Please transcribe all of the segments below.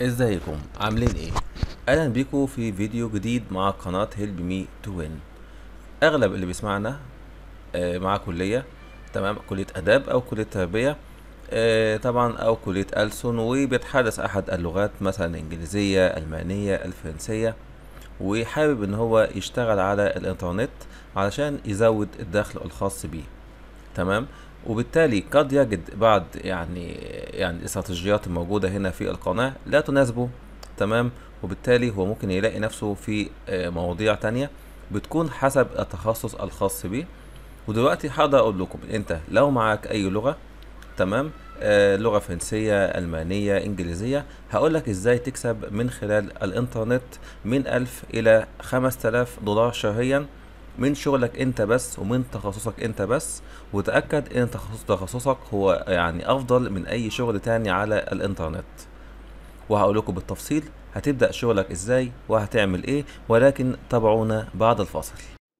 ازيكم عاملين ايه اهلا بيكم في فيديو جديد مع قناة هيلب مي تو وين اغلب اللي بيسمعنا آه، مع كلية تمام كلية اداب او كلية تربية آه، طبعا او كلية ألسن وبيتحدث احد اللغات مثلا الانجليزية المانية الفرنسية وحابب ان هو يشتغل على الانترنت علشان يزود الدخل الخاص بيه تمام وبالتالي قد يجد بعض يعني يعني الاستراتيجيات الموجودة هنا في القناة لا تناسبه تمام وبالتالي هو ممكن يلاقي نفسه في آه، مواضيع تانية بتكون حسب التخصص الخاص بيه ودلوقتي هقدر اقول لكم انت لو معاك اي لغة تمام آه لغة فرنسية ألمانية إنجليزية هقولك إزاي تكسب من خلال الإنترنت من ألف إلى خمس تلاف دولار شهريا من شغلك أنت بس ومن تخصصك أنت بس وتأكد إن تخصص تخصصك هو يعني أفضل من أي شغل تاني على الإنترنت وهقول لكم بالتفصيل هتبدأ شغلك إزاي وهتعمل إيه ولكن تابعونا بعد الفاصل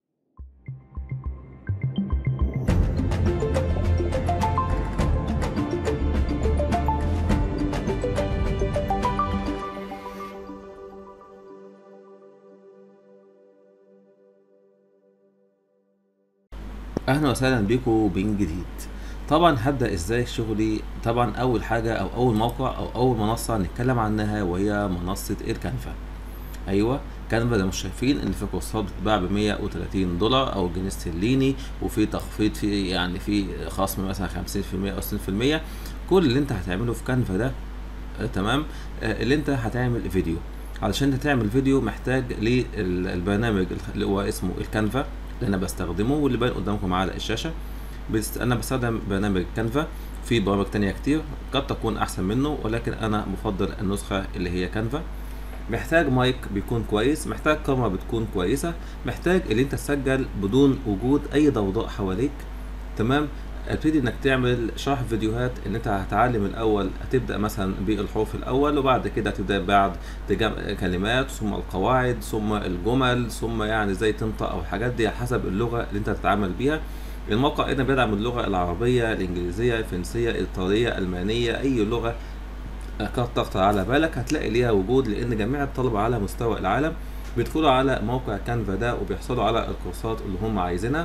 اهلا وسهلا بيكم من جديد طبعا هبدا ازاي شغلي طبعا اول حاجه او اول موقع او اول منصه نتكلم عنها وهي منصه الكانفا ايوه كانفا زي ما شايفين ان في كورسات بتتباع ب 130 دولار او جنيه استرليني وفي تخفيض في يعني في خصم مثلا 50% او 60% كل اللي انت هتعمله في كانفا ده آه، تمام آه، اللي انت هتعمل فيديو علشان انت تعمل فيديو محتاج للبرنامج اللي هو اسمه الكانفا اللي انا بستخدمه واللي باين قدامكم على الشاشه بست... انا بستخدم برنامج كانفا في برامج تانية كتير قد تكون احسن منه ولكن انا بفضل النسخة اللي هي كانفا محتاج مايك بيكون كويس محتاج كاميرا بتكون كويسة محتاج اللي انت تسجل بدون وجود اي ضوضاء حواليك تمام ابتدي انك تعمل شرح فيديوهات ان انت هتعلم الاول هتبدا مثلا بالحروف الاول وبعد كده تبدا بعد تجمع كلمات ثم القواعد ثم الجمل ثم يعني ازاي تنطق او الحاجات دي حسب اللغه اللي انت تتعامل بيها الموقع هنا بيدعم اللغه العربيه الانجليزيه الفرنسيه الايطاليه المانيه اي لغه قد تخطر على بالك هتلاقي ليها وجود لان جميع الطلبه على مستوى العالم بيدخلوا على موقع كانفا ده وبيحصلوا على الكورسات اللي هم عايزينها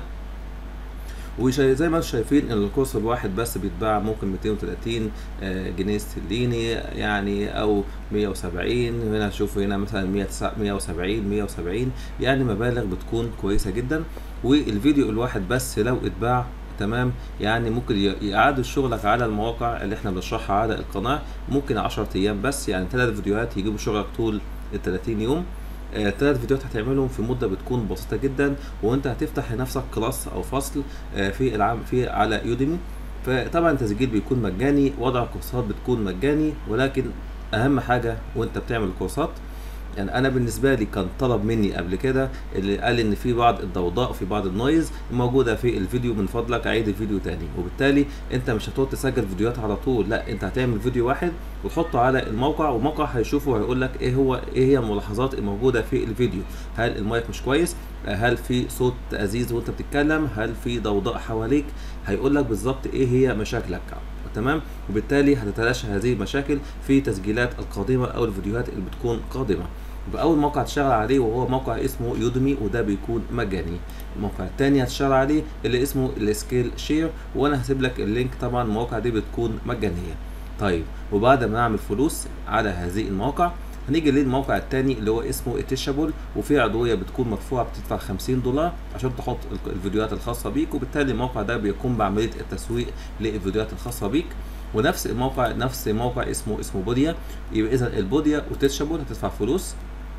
وزي ما انتم شايفين ان الكورس الواحد بس بيتباع ممكن 230 آه، جنيه استرليني يعني او 170 هنا شوفوا هنا مثلا 170 170 يعني مبالغ بتكون كويسه جدا والفيديو الواحد بس لو اتباع تمام يعني ممكن ي- يعادل شغلك على المواقع اللي احنا بنشرحها على القناه ممكن 10 ايام بس يعني ثلاث فيديوهات يجيبوا شغلك طول ال 30 يوم آه، ثلاث فيديوهات هتعملهم في مده بتكون بسيطه جدا وانت هتفتح لنفسك كلاس او فصل آه، في العام في على يوديمي فطبعا التسجيل بيكون مجاني وضع الكورسات بتكون مجاني ولكن اهم حاجه وانت بتعمل الكورسات يعني انا بالنسبه لي كان طلب مني قبل كده اللي قال ان في بعض الضوضاء وفي بعض النويز موجوده في الفيديو من فضلك عيد الفيديو تاني وبالتالي انت مش هتقعد تسجل فيديوهات على طول لا انت هتعمل فيديو واحد وتحطه على الموقع والموقع هيشوفه وهيقول لك ايه هو ايه هي الملاحظات الموجوده في الفيديو هل المايك مش كويس هل في صوت ازيز وانت بتتكلم هل في ضوضاء حواليك هيقول لك بالظبط ايه هي مشاكلك تمام وبالتالي هتتلاشى هذه المشاكل في تسجيلات القادمه او الفيديوهات اللي بتكون قادمه يبقى اول موقع تشتغل عليه وهو موقع اسمه يودمي وده بيكون مجاني الموقع الثاني هتشتغل عليه اللي اسمه السكيل شير وانا هسيب لك اللينك طبعا المواقع دي بتكون مجانيه طيب وبعد ما نعمل فلوس على هذه المواقع هنيجي للموقع الثاني اللي هو اسمه اتشابل وفي عضويه بتكون مدفوعه بتدفع 50 دولار عشان تحط ال- الفيديوهات الخاصه بيك وبالتالي الموقع ده بيقوم بعمليه التسويق للفيديوهات الخاصه بيك ونفس الموقع نفس موقع اسمه اسمه بوديا يبقى اذا البوديا وتشابل هتدفع فلوس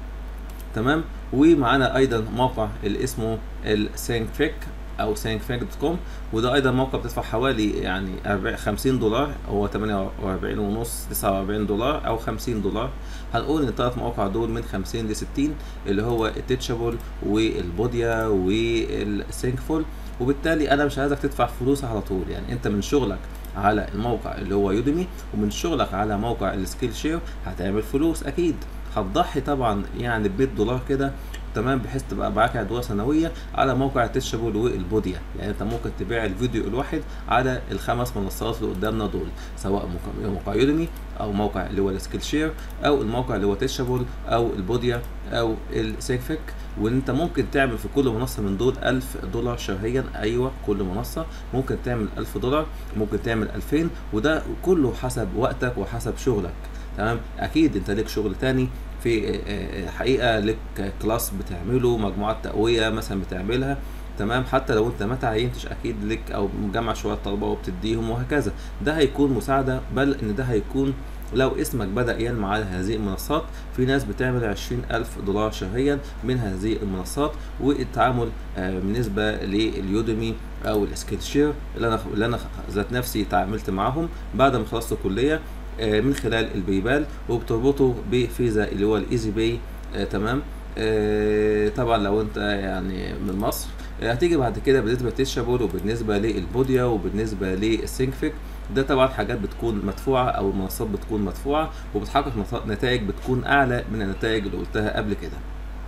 تمام ومعانا ايضا موقع اللي اسمه السينكفيك او سينكفيك دوت كوم وده ايضا موقع بتدفع حوالي يعني 40 50 دولار هو 48 ونص 49 دولار او 50 دولار هنقول ان الثلاث مواقع دول من 50 ل 60 اللي هو التيتشابل والبوديا والسينكفول وبالتالي انا مش عايزك تدفع فلوس على طول يعني انت من شغلك على الموقع اللي هو يوديمي ومن شغلك على موقع السكيل شير هتعمل فلوس اكيد هتضحي طبعا يعني ب 100 دولار كده تمام بحيث تبقى معاك عدوى سنويه على موقع تيشابل والبوديا يعني انت ممكن تبيع الفيديو الواحد على الخمس منصات اللي قدامنا دول سواء موقع- موقع يوديمي او موقع اللي هو السكيل شير او الموقع اللي هو تيشابل او البوديا او السيكفيك وان انت ممكن تعمل في كل منصه من دول 1000 دولار شهريا ايوه كل منصه ممكن تعمل 1000 دولار ممكن تعمل 2000 وده كله حسب وقتك وحسب شغلك تمام اكيد انت ليك شغل تاني في آه، آه، حقيقه لك كلاس بتعمله مجموعات تقويه مثلا بتعملها تمام حتى لو انت ما تعينتش اكيد لك او مجمع شويه طلبه وبتديهم وهكذا ده هيكون مساعده بل ان ده هيكون لو اسمك بدأ ينمو على هذه المنصات في ناس بتعمل عشرين ألف دولار شهريا من هذه المنصات والتعامل آه، بالنسبة لليوديمي أو السكيل شير اللي أنا اللي أنا ذات نفسي تعاملت معاهم بعد ما خلصت الكلية آه، من خلال البيبال وبتربطه بفيزا اللي هو الايزي باي آه، تمام آه، طبعا لو انت يعني من مصر آه، هتيجي بعد كده بالنسبه للتشابل وبالنسبه للبوديا وبالنسبه للسينكفيك ده طبعا حاجات بتكون مدفوعه او المنصات بتكون مدفوعه وبتحقق نت- نتائج بتكون اعلى من النتائج اللي قلتها قبل كده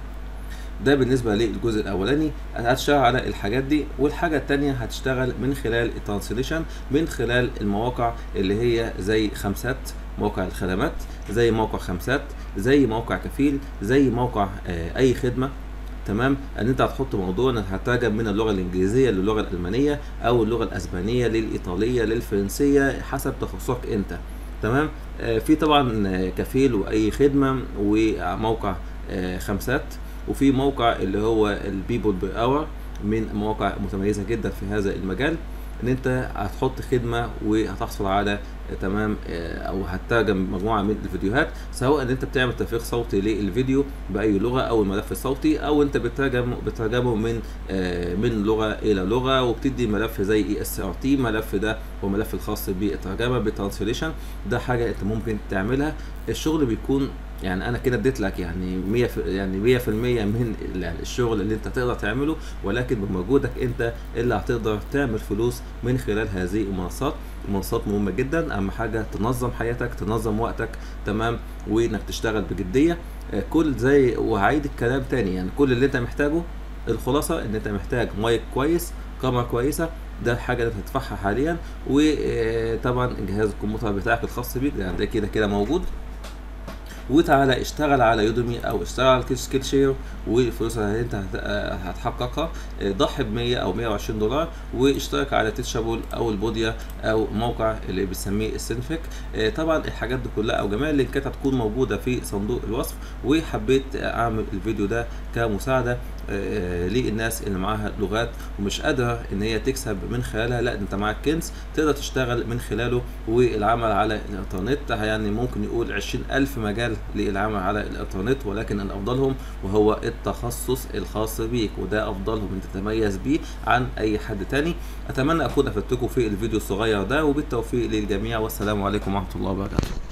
ده بالنسبة للجزء الأولاني هتشتغل على الحاجات دي والحاجة التانية هتشتغل من خلال الترانسليشن من خلال المواقع اللي هي زي خمسات موقع الخدمات زي موقع خمسات زي موقع كفيل زي موقع آه أي خدمة تمام ان انت هتحط موضوع انك هتترجم من اللغه الانجليزيه للغه الالمانيه او اللغه الاسبانيه للايطاليه للفرنسيه حسب تخصصك انت تمام آه في طبعا آه، كفيل واي خدمه وموقع آه خمسات وفي موقع اللي هو البيبول بي اور من مواقع متميزه جدا في هذا المجال ان انت هتحط خدمه وهتحصل على تمام آه، او هتترجم مجموعه من الفيديوهات سواء ان انت بتعمل تفريغ صوتي للفيديو باي لغه او الملف الصوتي او انت بتترجم بتترجمه من آه، من لغه الى لغه وبتدي ملف زي اي اس ار تي الملف ده هو ملف الخاص بالترجمه بالترانسليشن ده حاجه انت ممكن تعملها الشغل بيكون يعني انا كده اديت لك يعني 100 في يعني 100% من ال- الشغل اللي انت تقدر تعمله ولكن بمجهودك انت اللي هتقدر تعمل فلوس من خلال هذه المنصات المنصات مهمة جدا اهم حاجة تنظم حياتك تنظم وقتك تمام وانك تشتغل بجدية آه، كل زي وهعيد الكلام تاني يعني كل اللي انت محتاجه الخلاصة ان انت محتاج مايك كويس كاميرا كويسة ده حاجة انت هتدفعها حاليا وطبعا جهاز الكمبيوتر بتاعك الخاص بيك يعني ده كده كده موجود وتعالى اشتغل على يوديمي او اشتغل على سكيل شير والفلوس اللي انت هت- آه، هتحققها آه، ضحي ب 100 او 120 دولار واشترك على تيتشابل او البوديا او موقع اللي بنسميه السينفيك آه، طبعا الحاجات دي كلها او جميع اللينكات هتكون موجوده في صندوق الوصف وحبيت اعمل الفيديو ده كمساعده آه، للناس اللي معاها لغات ومش قادره ان هي تكسب من خلالها لا انت معاك كنز تقدر تشتغل من خلاله والعمل على الانترنت يعني ممكن يقول 20000 مجال للعمل على الانترنت ولكن الافضلهم وهو التخصص الخاص بيك وده افضلهم انت تتميز بيه عن اي حد تاني اتمنى اكون افدتكم في الفيديو الصغير ده وبالتوفيق للجميع والسلام عليكم ورحمه الله وبركاته